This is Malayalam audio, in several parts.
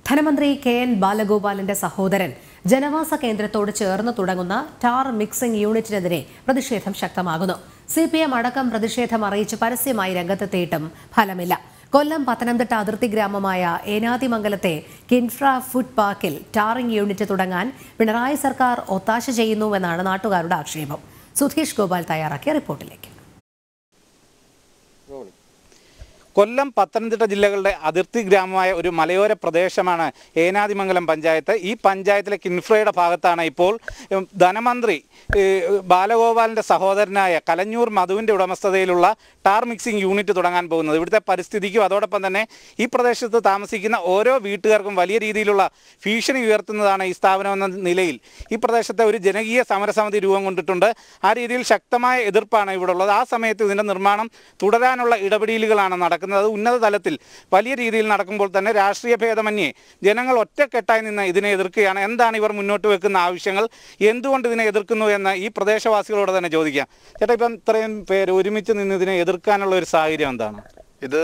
ധനമന്ത്രി കെ എൻ ബാലഗോപാലിന്റെ സഹോദരൻ ജനവാസ കേന്ദ്രത്തോട് ചേർന്ന് തുടങ്ങുന്ന ടാർ മിക്സിംഗ് യൂണിറ്റിനെതിരെ പ്രതിഷേധം ശക്തമാകുന്നു സി പി എം അടക്കം പ്രതിഷേധം അറിയിച്ച് പരസ്യമായി രംഗത്തെത്തിയിട്ടും ഫലമില്ല കൊല്ലം പത്തനംതിട്ട അതിർത്തി ഗ്രാമമായ ഏനാതിമംഗലത്തെ കിൻഫ്ര ഫുഡ് പാർക്കിൽ ടാറിംഗ് യൂണിറ്റ് തുടങ്ങാൻ പിണറായി സർക്കാർ ഒത്താശ ചെയ്യുന്നുവെന്നാണ് നാട്ടുകാരുടെ ആക്ഷേപം സുധീഷ് ഗോപാൽ തയ്യാറാക്കിയ റിപ്പോർട്ടിലേക്ക് കൊല്ലം പത്തനംതിട്ട ജില്ലകളുടെ അതിർത്തി ഗ്രാമമായ ഒരു മലയോര പ്രദേശമാണ് ഏനാതിമംഗലം പഞ്ചായത്ത് ഈ പഞ്ചായത്തിലെ കിൻഫ്രയുടെ ഭാഗത്താണ് ഇപ്പോൾ ഉം, ധനമന്ത്രി ഏഹ്, ബാലഗോപാലിൻ്റെ സഹോദരനായ കലഞ്ഞൂർ മധുവിൻ്റെ ഉടമസ്ഥതയിലുള്ള ടാർ മിക്സിംഗ് യൂണിറ്റ് തുടങ്ങാൻ പോകുന്നത് ഇവിടുത്തെ പരിസ്ഥിതിക്കും അതോടൊപ്പം തന്നെ ഈ പ്രദേശത്ത് താമസിക്കുന്ന ഓരോ വീട്ടുകാർക്കും വലിയ രീതിയിലുള്ള ഭീഷണി ഉയർത്തുന്നതാണ് ഈ സ്ഥാപനം എന്ന നിലയിൽ ഈ പ്രദേശത്തെ ഒരു ജനകീയ സമരസമിതി രൂപം കൊണ്ടിട്ടുണ്ട് ആ രീതിയിൽ ശക്തമായ എതിർപ്പാണ് ഇവിടെ ഉള്ളത് ആ സമയത്ത് ഇതിൻ്റെ നിർമ്മാണം തുടരാനുള്ള ഇടപെടലുകളാണ് നടക്കുന്നത് അത് ഉന്നത തലത്തിൽ വലിയ രീതിയിൽ നടക്കുമ്പോൾ തന്നെ രാഷ്ട്രീയ ഭേദമന്യേ ജനങ്ങൾ ഒറ്റക്കെട്ടായി നിന്ന് ഇതിനെ എതിർക്കുകയാണ് എന്താണ് ഇവർ മുന്നോട്ട് വെക്കുന്ന ആവശ്യങ്ങൾ എന്തുകൊണ്ട് ഇതിനെ എതിർക്കുന്നു എന്ന് ഈ പ്രദേശവാസികളോട് തന്നെ ചോദിക്കാം ചേട്ടാ ഇപ്പം ഇത്രയും പേര് ഒരുമിച്ച് നിന്ന് ഇതിനെ എതിർക്കാനുള്ള ഒരു സാഹചര്യം എന്താണ് ഇത്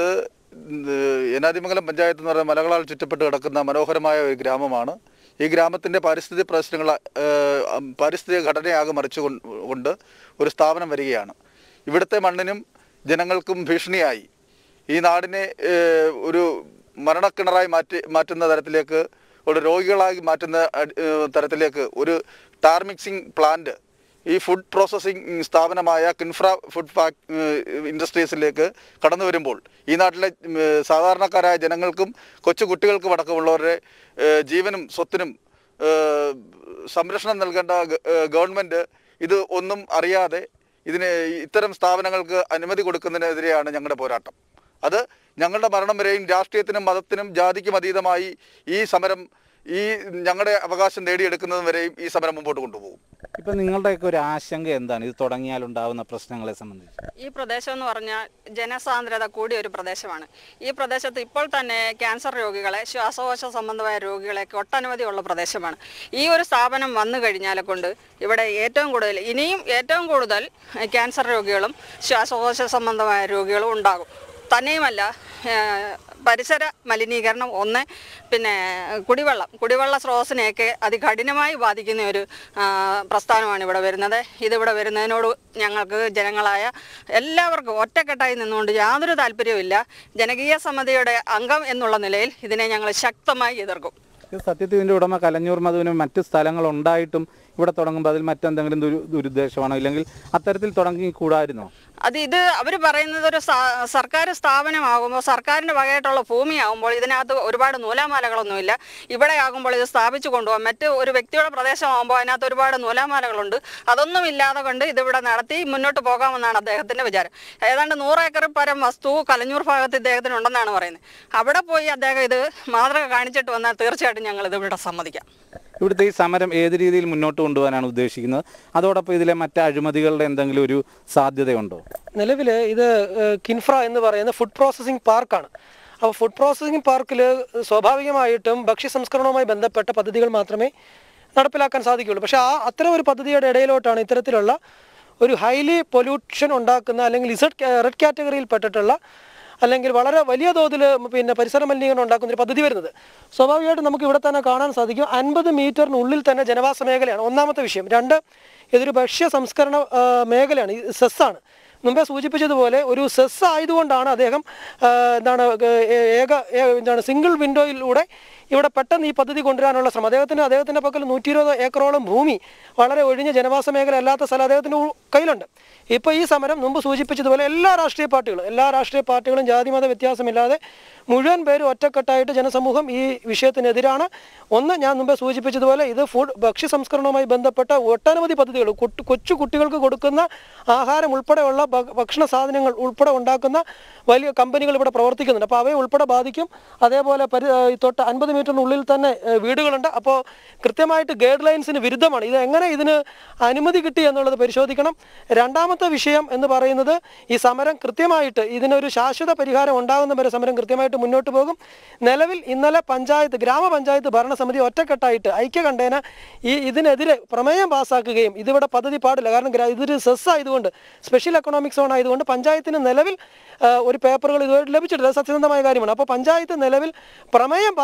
ഏനാതിമംഗലം പഞ്ചായത്ത് എന്ന് പറയുന്ന മലകളാൽ ചുറ്റപ്പെട്ട് കിടക്കുന്ന മനോഹരമായ ഒരു ഗ്രാമമാണ് ഈ ഗ്രാമത്തിൻ്റെ പാരിസ്ഥിതിക പ്രശ്നങ്ങൾ ഏഹ്, പാരിസ്ഥിതിക ഘടനയാകെ മറിച്ചു കൊണ്ട് കൊണ്ട് ഒരു സ്ഥാപനം വരികയാണ് ഇവിടുത്തെ മണ്ണിനും ജനങ്ങൾക്കും ഭീഷണിയായി ഈ നാടിനെ ഏഹ്, ഒരു മരണക്കിണറായി മാറ്റി മാറ്റുന്ന തരത്തിലേക്ക് ഒരു രോഗികളായി മാറ്റുന്ന അടി- ഏഹ്, തരത്തിലേക്ക് ഒരു ടാർ മിക്സിംഗ് പ്ലാന്റ് ഈ ഫുഡ് പ്രോസസ്സിംഗ് സ്ഥാപനമായ കിൻഫ്ര ഫുഡ് പാക്ക് ഇൻഡസ്ട്രീസിലേക്ക് കടന്നു വരുമ്പോൾ ഈ നാട്ടിലെ ഉം, ഏഹ്, സാധാരണക്കാരായ ജനങ്ങൾക്കും കൊച്ചു കുട്ടികൾക്കും അടക്കമുള്ളവരുടെ ഏഹ്, ജീവനും സ്വത്തിനും ഏഹ്, സംരക്ഷണം നൽകേണ്ട ഗ- ഏഹ്, ഗവൺമെൻറ് ഇത് ഒന്നും അറിയാതെ ഇതിന് ഇത്തരം സ്ഥാപനങ്ങൾക്ക് അനുമതി കൊടുക്കുന്നതിനെതിരെയാണ് ഞങ്ങളുടെ പോരാട്ടം അത് ഞങ്ങളുടെ മരണം വരെയും രാഷ്ട്രീയത്തിനും മതത്തിനും ജാതിക്കും അതീതമായി ഈ സമരം ഈ ഞങ്ങളുടെ അവകാശം നേടിയെടുക്കുന്നതും വരെയും ഈ സമരം മുമ്പോട്ട് കൊണ്ടുപോകും ഇപ്പം നിങ്ങളുടെയൊക്കെ ഒരു ആശങ്ക എന്താണ് ഇത് തുടങ്ങിയാൽ ഉണ്ടാവുന്ന പ്രശ്നങ്ങളെ സംബന്ധിച്ച് ഈ പ്രദേശം എന്ന് പറഞ്ഞാൽ ജനസാന്ദ്രത കൂടിയ ഒരു പ്രദേശമാണ് ഈ പ്രദേശത്ത് ഇപ്പോൾ തന്നെ ക്യാൻസർ രോഗികളെ ശ്വാസകോശ സംബന്ധമായ രോഗികളെയൊക്കെ ഒട്ടനവധി ഉള്ള പ്രദേശമാണ് ഈ ഒരു സ്ഥാപനം വന്നു കഴിഞ്ഞാലെ കൊണ്ട് ഇവിടെ ഏറ്റവും കൂടുതൽ ഇനിയും ഏറ്റവും കൂടുതൽ ക്യാൻസർ രോഗികളും ശ്വാസകോശ സംബന്ധമായ രോഗികളും ഉണ്ടാകും തന്നെയുമല്ല ഏഹ്, പരിസര മലിനീകരണം ഒന്ന് പിന്നെ കുടിവെള്ളം കുടിവെള്ള സ്രോതസ്സിനെയൊക്കെ അതികഠിനമായി ബാധിക്കുന്ന ഒരു ആ, പ്രസ്ഥാനമാണ് ഇവിടെ വരുന്നത് ഇതിവിടെ വരുന്നതിനോട് ഞങ്ങൾക്ക് ജനങ്ങളായ എല്ലാവർക്കും ഒറ്റക്കെട്ടായി നിന്നുകൊണ്ട് യാതൊരു താല്പര്യവുമില്ല ജനകീയ സമിതിയുടെ അംഗം എന്നുള്ള നിലയിൽ ഇതിനെ ഞങ്ങൾ ശക്തമായി എതിർക്കും ഇത് സത്യത്തിൽ ഇതിൻ്റെ ഉടമ കലഞ്ഞൂർ മധുവിനും മറ്റ് സ്ഥലങ്ങൾ ഉണ്ടായിട്ടും ഇവിടെ തുടങ്ങുമ്പോൾ അതിൽ മറ്റെന്തെങ്കിലും ദുരു ദുരുദ്ദേശമാണോ ഇല്ലെങ്കിൽ അത്തരത്തിൽ തുടങ്ങി കൂടായിരുന്നോ അത് ഇത് അവർ പറയുന്നത് ഒരു സ- സർക്കാർ സ്ഥാപനമാകുമ്പോൾ സർക്കാരിൻ്റെ വകയായിട്ടുള്ള ഭൂമിയാകുമ്പോൾ ഇതിനകത്ത് ഒരുപാട് നൂലാമാലകളൊന്നുമില്ല ഇവിടെ ആകുമ്പോൾ ഇത് സ്ഥാപിച്ചു കൊണ്ടുപോകാം മറ്റ് ഒരു വ്യക്തിയുടെ പ്രദേശമാകുമ്പോൾ അതിനകത്ത് ഒരുപാട് നൂലാമാലകളുണ്ട് അതൊന്നും ഇല്ലാതെ കൊണ്ട് ഇതിവിടെ നടത്തി മുന്നോട്ട് പോകാമെന്നാണ് അദ്ദേഹത്തിൻ്റെ വിചാരം ഏതാണ്ട് നൂറ് ഏക്കർ പരം വസ്തു കലഞ്ഞൂർ ഭാഗത്ത് ഇദ്ദേഹത്തിന് ഉണ്ടെന്നാണ് പറയുന്നത് അവിടെ പോയി അദ്ദേഹം ഇത് മാതൃക കാണിച്ചിട്ട് വന്നാൽ തീർച്ചയായിട്ടും ഞങ്ങൾ ഇത് ഇവിടെ സമ്മതിക്കാം ഇവിടുത്തെ ഈ സമരം ഏത് രീതിയിൽ മുന്നോട്ട് കൊണ്ടുപോകാനാണ് ഉദ്ദേശിക്കുന്നത് അതോടൊപ്പം ഇതിലെ മറ്റ് അഴിമതികളുടെ എന്തെങ്കിലും ഒരു സാധ്യതയുണ്ടോ നിലവിൽ ഇത് ഏഹ്, കിൻഫ്ര എന്ന് പറയുന്ന ഫുഡ് പ്രോസസ്സിംഗ് പാർക്കാണ് അപ്പോൾ ഫുഡ് പ്രോസസ്സിംഗ് പാർക്കിൽ സ്വാഭാവികമായിട്ടും ഭക്ഷ്യ സംസ്കരണവുമായി ബന്ധപ്പെട്ട പദ്ധതികൾ മാത്രമേ നടപ്പിലാക്കാൻ സാധിക്കുകയുള്ളൂ പക്ഷേ ആ അത്തരം ഒരു പദ്ധതിയുടെ ഇടയിലോട്ടാണ് ഇത്തരത്തിലുള്ള ഒരു ഹൈലി പൊല്യൂഷൻ ഉണ്ടാക്കുന്ന അല്ലെങ്കിൽ ഇസഡ് റെഡ് കാറ്റഗറിയിൽ പെട്ടിട്ടുള്ള അല്ലെങ്കിൽ വളരെ വലിയ തോതിൽ പിന്നെ പരിസര മലിനീകരണം ഉണ്ടാക്കുന്ന ഒരു പദ്ധതി വരുന്നത് സ്വാഭാവികമായിട്ടും നമുക്ക് ഇവിടെ തന്നെ കാണാൻ സാധിക്കും അൻപത് മീറ്ററിനുള്ളിൽ തന്നെ ജനവാസ മേഖലയാണ് ഒന്നാമത്തെ വിഷയം രണ്ട് ഇതൊരു ഭക്ഷ്യ സംസ്കരണ ആ, മേഖലയാണ് ഈ സെസ്സാണ് മുമ്പേ സൂചിപ്പിച്ചതുപോലെ ഒരു സെസ് ആയതുകൊണ്ടാണ് അദ്ദേഹം ആ, എന്താണ് ഏ- ഏക ഏ- എന്താണ് സിംഗിൾ വിൻഡോയിലൂടെ ഇവിടെ പെട്ടെന്ന് ഈ പദ്ധതി കൊണ്ടുവരാനുള്ള ശ്രമം അദ്ദേഹത്തിന് അദ്ദേഹത്തിൻ്റെ പക്കൽ നൂറ്റി ഇരുപത് ഏക്കറോളം ഭൂമി വളരെ ഒഴിഞ്ഞ ജനവാസ മേഖല അല്ലാത്ത സ്ഥലം അദ്ദേഹത്തിൻ്റെ ഉ- കയ്യിലുണ്ട് ഇപ്പോൾ ഈ സമരം മുമ്പ് സൂചിപ്പിച്ചതുപോലെ എല്ലാ രാഷ്ട്രീയ പാർട്ടികളും എല്ലാ രാഷ്ട്രീയ പാർട്ടികളും ജാതിമത വ്യത്യാസമില്ലാതെ മുഴുവൻ പേരും ഒറ്റക്കെട്ടായിട്ട് ജനസമൂഹം ഈ വിഷയത്തിനെതിരാണ് ഒന്ന് ഞാൻ മുമ്പേ സൂചിപ്പിച്ചതുപോലെ ഇത് ഫുഡ് ഭക്ഷ്യ സംസ്കരണവുമായി ബന്ധപ്പെട്ട ഒട്ടനവധി പദ്ധതികൾ കുട്ടി- കൊച്ചു കുട്ടികൾക്ക് കൊടുക്കുന്ന ആഹാരം ഉൾപ്പെടെയുള്ള ഭ- ഭക്ഷണ സാധനങ്ങൾ ഉൾപ്പെടെ ഉണ്ടാക്കുന്ന വലിയ കമ്പനികൾ ഇവിടെ പ്രവർത്തിക്കുന്നുണ്ട് അപ്പോൾ അവയെ ഉൾപ്പെടെ ബാധിക്കും അതേപോലെ പരി ഈ തൊട്ട് അൻപത് മീറ്ററിനുള്ളിൽ തന്നെ ഏഹ്, വീടുകളുണ്ട് അപ്പോൾ കൃത്യമായിട്ട് ഗൈഡ് ലൈൻസിന് വിരുദ്ധമാണ് ഇത് എങ്ങനെ ഇതിന് അനുമതി കിട്ടി എന്നുള്ളത് പരിശോധിക്കണം രണ്ടാമത്തെ വിഷയം എന്ന് പറയുന്നത് ഈ സമരം കൃത്യമായിട്ട് ഇതിനൊരു ശാശ്വത പരിഹാരം ഉണ്ടാകുന്ന വരെ സമരം കൃത്യമായിട്ട് മുന്നോട്ട് പോകും നിലവിൽ ഇന്നലെ പഞ്ചായത്ത് ഗ്രാമപഞ്ചായത്ത് ഭരണസമിതി ഒറ്റക്കെട്ടായിട്ട് ഐക്യകണ്ഠേന ഈ ഇതിനെതിരെ പ്രമേയം പാസ്സാക്കുകയും ഇതിവിടെ പദ്ധതി പാടില്ല കാരണം ഗ്രാ- ഇതൊരു സെസ് ആയതുകൊണ്ട് സ്പെഷ്യൽ എക്കണോമിക് സോൺ ആയതുകൊണ്ട് പഞ്ചായത്തിന് നിലവിൽ ആ, ഒരു പേപ്പറുകൾ ഇതുവരെ ലഭിച്ചിട്ടില്ല അത് സത്യസന്ധമായ കാര്യമാണ് അപ്പോൾ പഞ്ചായത്ത് നിലവിൽ പ്രമേയം പാസ്സാക്കിയിട്ടുണ്ട്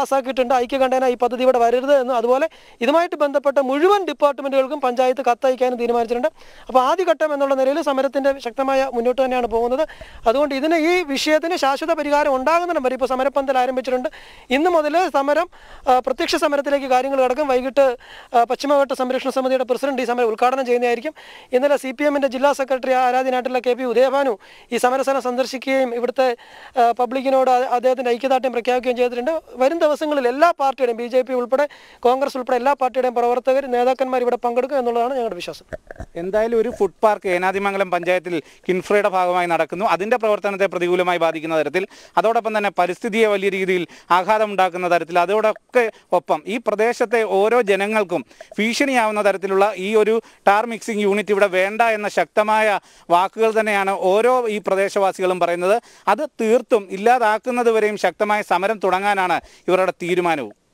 പറഞ്ഞിട്ടുണ്ട് ഐക്യകണ്ഠേന ഈ പദ്ധതി ഇവിടെ വരരുത് എന്നും അതുപോലെ ഇതുമായിട്ട് ബന്ധപ്പെട്ട മുഴുവൻ ഡിപ്പാർട്ട്മെന്റുകൾക്കും പഞ്ചായത്ത് കത്തയക്കാനും തീരുമാനിച്ചിട്ടുണ്ട് അപ്പോൾ ആദ്യഘട്ടം എന്നുള്ള നിലയിൽ സമരത്തിന്റെ ശക്തമായ മുന്നോട്ട് തന്നെയാണ് പോകുന്നത് അതുകൊണ്ട് ഇതിന് ഈ വിഷയത്തിന് ശാശ്വത പരിഹാരം ഉണ്ടാകുന്നിടം വരെ ഇപ്പോൾ സമരപ്പന്തൽ ആരംഭിച്ചിട്ടുണ്ട് ഇന്ന് മുതൽ സമരം ആ, പ്രത്യക്ഷ സമരത്തിലേക്ക് കാര്യങ്ങൾ കിടക്കും വൈകിട്ട് ആ, പശ്ചിമഘട്ട സംരക്ഷണ സമിതിയുടെ പ്രസിഡന്റ് ഈ സമരം ഉദ്ഘാടനം ചെയ്യുന്നതായിരിക്കും ഇന്നലെ സി പി എമ്മിന്റെ ജില്ലാ സെക്രട്ടറി ആരാധ്യനായിട്ടുള്ള കെ പി ഉദയഭാനു ഈ സമരസ്ഥലം സന്ദർശിക്കുകയും ഇവിടുത്തെ ആ, പബ്ലിക്കിനോട് അ- അദ്ദേഹത്തിന്റെ ഐക്യദാർഢ്യം പ്രഖ്യാപിക്കുകയും ചെയ്തിട്ടുണ്ട് വരും ദിവസങ്ങളിൽ എല്ലാ പാർട്ടിയുടെയും ബി ജെ പി ഉൾപ്പെടെ കോൺഗ്രസ് ഉൾപ്പെടെ എല്ലാ പാർട്ടിയുടെയും പ്രവർത്തകർ നേതാക്കന്മാർ ഇവിടെ പങ്കെടുക്കും എന്നുള്ളതാണ് ഞങ്ങളുടെ വിശ്വാസം എന്തായാലും ഒരു ഫുഡ് പാർക്ക് ഏനാദിമംഗലം പഞ്ചായത്തിൽ കിൻഫ്രയുടെ ഭാഗമായി നടക്കുന്നു അതിന്റെ പ്രവർത്തനത്തെ പ്രതികൂലമായി ബാധിക്കുന്ന തരത്തിൽ അതോടൊപ്പം തന്നെ പരിസ്ഥിതിയെ വലിയ രീതിയിൽ ആഘാതമുണ്ടാക്കുന്ന തരത്തിൽ അതോടൊക്കെ ഒപ്പം ഈ പ്രദേശത്തെ ഓരോ ജനങ്ങൾക്കും ഭീഷണിയാവുന്ന തരത്തിലുള്ള ഈ ഒരു ടാർ മിക്സിംഗ് യൂണിറ്റ് ഇവിടെ വേണ്ട എന്ന ശക്തമായ വാക്കുകൾ തന്നെയാണ് ഓരോ ഈ പ്രദേശവാസികളും പറയുന്നത് അത് തീർത്തും ഇല്ലാതാക്കുന്നത് വരെയും ശക്തമായ സമരം തുടങ്ങാനാണ് ഇവരുടെ തീരുമാനവും